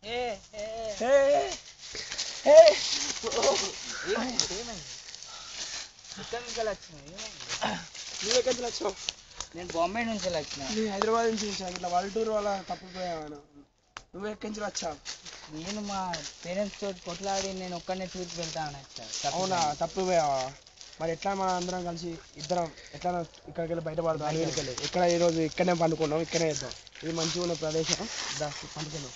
నువ్వు ఎక్కడి నుంచి వచ్చావు నేను బాంబే నుంచి వచ్చిన నేను హైదరాబాద్ నుంచి వచ్చాను ఇట్లా వల్టూరు వల్ల తప్పిపోయాను నువ్వు ఎక్కడి నుంచి వచ్చావు నేను మా పేరెంట్స్ తోటి కొట్లాడి నేను ఒక్కనే టూర్కి వెళ్తాను వచ్చా అవునా తప్పిపోయావా మరి ఎట్లా మన అందరం కలిసి ఇద్దరం ఎట్లా ఇక్కడికి వెళ్ళి బయటపడదాం అడవికి వెళ్ళి ఇక్కడ ఈరోజు ఇక్కడనే పండుకున్నాం ఇక్కడనే చేద్దాం ఇది మంచిగా ఉన్న ప్రదేశం దా పండుకున్నాం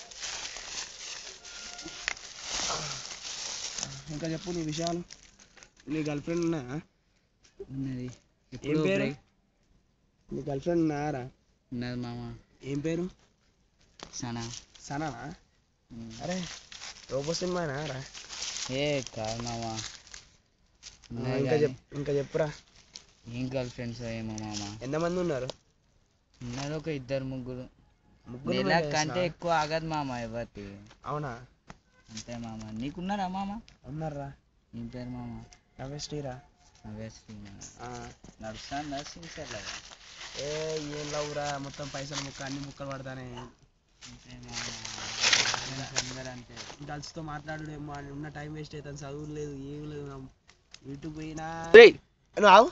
ఇంకా చెప్పు నీ విషయాలు నీ గర్ల్ ఫ్రెండ్ ఉన్నాయా ఉన్నది ఏం ఎప్పుడు పేరు break నీ గర్ల్ ఫ్రెండ్ ఉన్నారా ఉన్నది మామ ఏం పేరు సనా సనానా అరే రోబో సినిమానా రా ఏ కాదు మామ ఆ, ఉన్నది ఇంకా కానీ చెప్ ఇంకా చెప్పురా ఏం గర్ల్ ఫ్రెండ్స్ ఏమో మామ ఎంతమంది ఉన్నారు ఉన్నది ఒక ఇద్దరు ముగ్గురు ముగ్గురు నెల marriage కంటే చేసినావా? ఎక్కువ ఆగదు మామ ఎవరికి అవునా అంతే మామ నీకున్నారా మామ ఉన్నారా ఏం పేరు మామ నవ్వే శ్రీరా అవే శ్రీమామ. ఆ, నడుస్తాను సిన్సియర్ లాగా ఏ ఏం లవ్రా మొత్తం పైసలు ముక్క అన్ని ముక్కలు పడతానే అంతే మామ అందరూ అంతే గర్ల్స్తో మాట్లాడేమో అని ఉన్న టైం వేస్ట్ అవుతుంది చదువు లేదు ఏం లేదు యూట్యూబ్ పోయినా నువ్వు ఆవు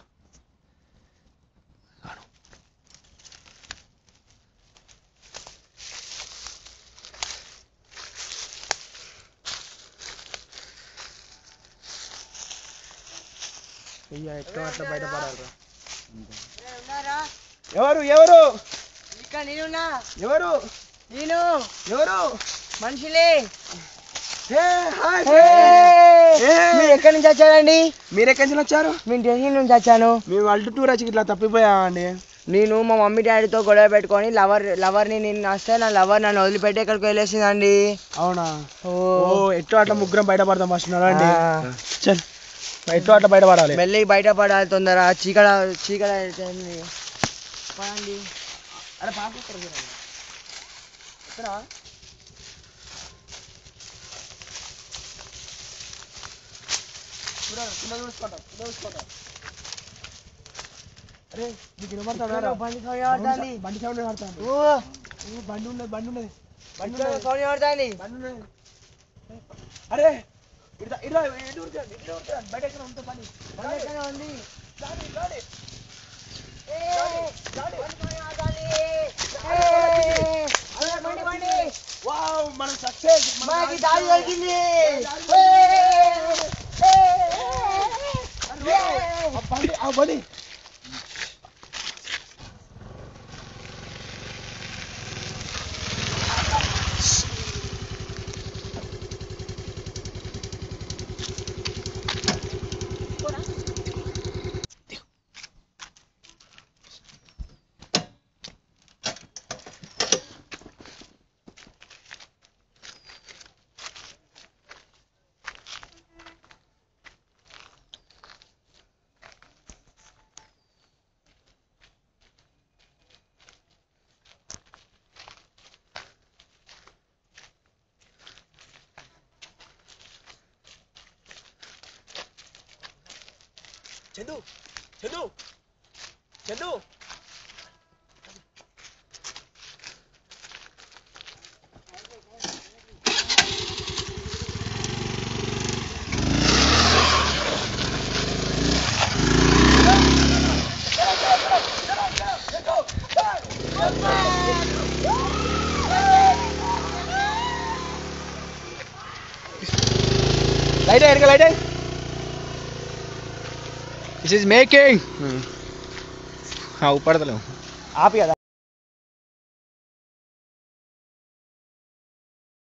అయ్యా ఎట్లా అట్లా బయటపడాలిరా ఎవరు ఎవరు ఇక్కడ నేనున్నా ఎవరు నేను ఎవరు మనుషులే హే హాయ్ మీరు ఎక్కడి నుంచి వచ్చారండి మీరు ఎక్కడి నుంచి వచ్చారు మేము ఢిల్లీ నుంచి వచ్చాను మేము అల్టు టూర్ వచ్చి ఇట్లా తప్పిపోయామండి నేను మా మమ్మీ డాడీతో గొడవ పెట్టుకొని లవర్ లవర్ని నేను వస్తే నా లవర్ నన్ను వదిలిపెట్టి ఎక్కడికి వెళ్ళేసిందండి అవునా ఓ ఓ ఎట్లా అట్లా ముగ్గురం బయటపడతాం ఫస్ట్ అండి ఆ. చల్ ఎట్లా అట్లా బయటపడాలి మెల్లికి బయటపడాలి తొందర చీకడ చీకడ అయిపోయింది. పదండి అరే పాప ఇక్కడ చూడండి. ఇక్కడ చూడండి, కింద చూసుకోండి, కింద చూసుకోండి. అరే నీకు వినపడతాడా బండి సౌండ్ పడుతుంది. బండి సౌండ్ పడతాను ఓ, బండి ఉన్నది బండి ఉన్నది బండి ఇక్కడ ఉన్నది సౌండ్ పడుతుంది. బండి ఉన్నది అరే ఇట్లా ఇట్లా ఇటు ఉరకండి, ఇటు ఉరకండి. బయట ఎక్కడ ఉంటుంది బండి బండి ఎక్కడ ఉంది? గాడి, గాడి. ఏ, గాడి. బండి సౌండ్ పడుతుంది. ఏ, అదే బండి బండి వావ్ మన సక్సెస్ మనకి దారి దొరికింది ఆ బండి ఆ బండి చందు చందు చందు లైట్ అయ్యి లైట్ అయ్యి దిస్ ఇస్ మేకింగ్ ఊపడతలేము ఆపి కదా